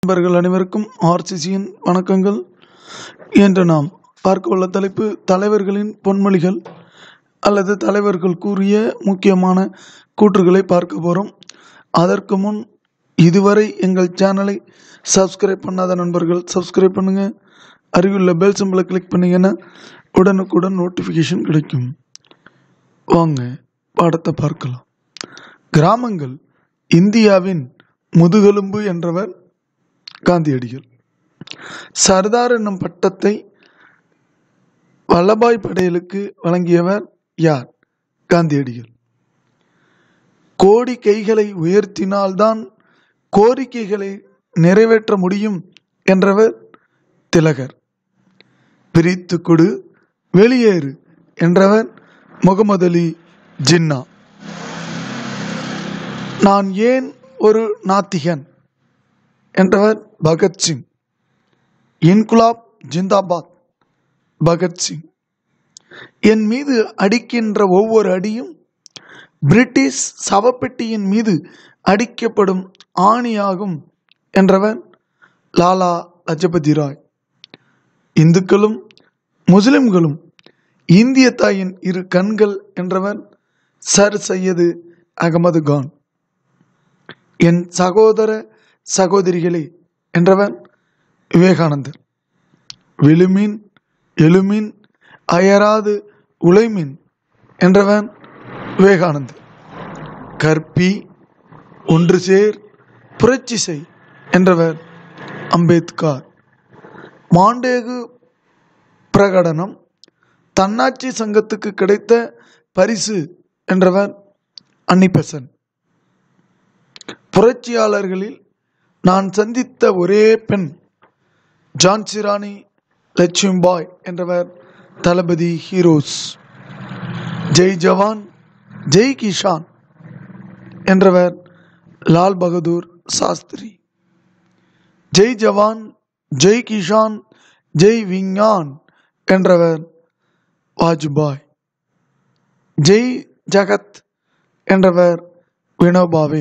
நண்பர்கள் அனைவருக்கும் ஆர்சிசியின் வணக்கங்கள் இன்று நாம் பார்க்க உள்ள தலைப்பு தலைவர்களின் பொன்மொழிகள் அல்லது தலைவர்கள் கூறிய முக்கியமான கூற்றுகளை பார்க்க போகிறோம் அதற்கு முன் இதுவரை எங்கள் சேனலை சப்ஸ்கிரைப் பண்ணாத நண்பர்கள் சப்ஸ்கிரைப் பண்ணுங்கள் அருகிலுள்ள பெல் சிம்பிளை கிளிக் பண்ணிங்கன்னா உடனுக்குடன் நோட்டிஃபிகேஷன் கிடைக்கும் வாங்க பாடத்தை பார்க்கலாம் கிராமங்கள் இந்தியாவின் முதுகெலும்பு என்றவர் காந்தியடிகள் சர்தார் என்னும் பட்டத்தை வல்லபாய் படேலுக்கு வழங்கியவர் யார் காந்தியடிகள் கோடி கைகளை உயர்த்தினால்தான் கோரிக்கைகளை நிறைவேற்ற முடியும் என்றவர் திலகர் பிரித்து கொடு வெளியேறு என்றவர் முகமது அலி ஜின்னா நான் ஏன் ஒரு நாத்திகன் என்றவர் பகத்சிங் இன்குலாப் ஜிந்தாபாத் பகத்சிங் என் மீது அடிக்கின்ற ஒவ்வொரு அடியும் பிரிட்டிஷ் சவப்பெட்டியின் மீது அடிக்கப்படும் ஆணியாகும் என்றவர் லாலா லஜபதி ராய் இந்துக்களும் முஸ்லிம்களும் இந்திய தாயின் இரு கண்கள் என்றவர் சர் சையது அகமது கான் என் சகோதர சகோதரிகளே என்றவர் விவேகானந்தர் விழுமின் எழுமின் அயராது உழைமின் என்றவன் விவேகானந்தர் கற்பி ஒன்று சேர் புரட்சி செய் என்றவர் அம்பேத்கர் மாண்டேகு பிரகடனம் தன்னாட்சி சங்கத்துக்கு கிடைத்த பரிசு என்றவர் அன்னிபெசன் புரட்சியாளர்களில் நான் சந்தித்த ஒரே பெண் ஜான்சி ராணி லட்சுமிபாய் என்றவர் தளபதி ஹீரோஸ் ஜெய் ஜவான் ஜெய் கிஷான் என்றவர் லால் பகதூர் சாஸ்திரி ஜெய் ஜவான் ஜெய் கிஷான் ஜெய் விஞ்ஞான் என்றவர் வாஜ்பாய் ஜெய் ஜகத் என்றவர் வினோபாவே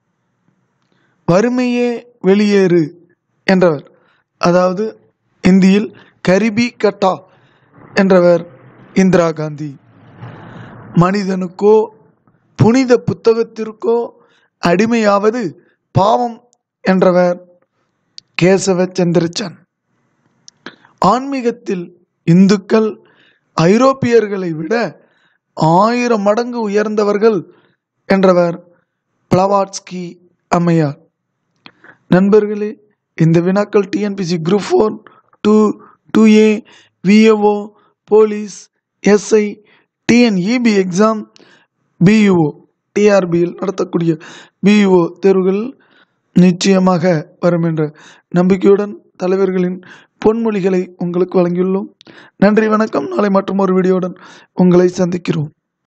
வறுமையே வெளியேறு என்றவர் அதாவது இந்தியில் கரிபி கட்டா என்றவர் இந்திரா காந்தி மனிதனுக்கோ புனித புத்தகத்திற்கோ அடிமையாவது பாவம் என்றவர் கேசவ சந்திரச்சன் ஆன்மீகத்தில் இந்துக்கள் ஐரோப்பியர்களை விட ஆயிரம் மடங்கு உயர்ந்தவர்கள் என்றவர் பிளவாட்ஸ்கி அம்மையார் நண்பர்களே இந்த வினாக்கள் TNPSC group four two two A VAO police SI TNEB exam பியூஓ டிஆர்பியில் நடத்தக்கூடிய பியூஓ தேர்வுகள் நிச்சயமாக வரும் என்ற நம்பிக்கையுடன் தலைவர்களின் பொன்மொழிகளை உங்களுக்கு வழங்கியுள்ளோம் நன்றி வணக்கம் நாளை மற்றும் ஒரு வீடியோவுடன் உங்களை சந்திக்கிறோம்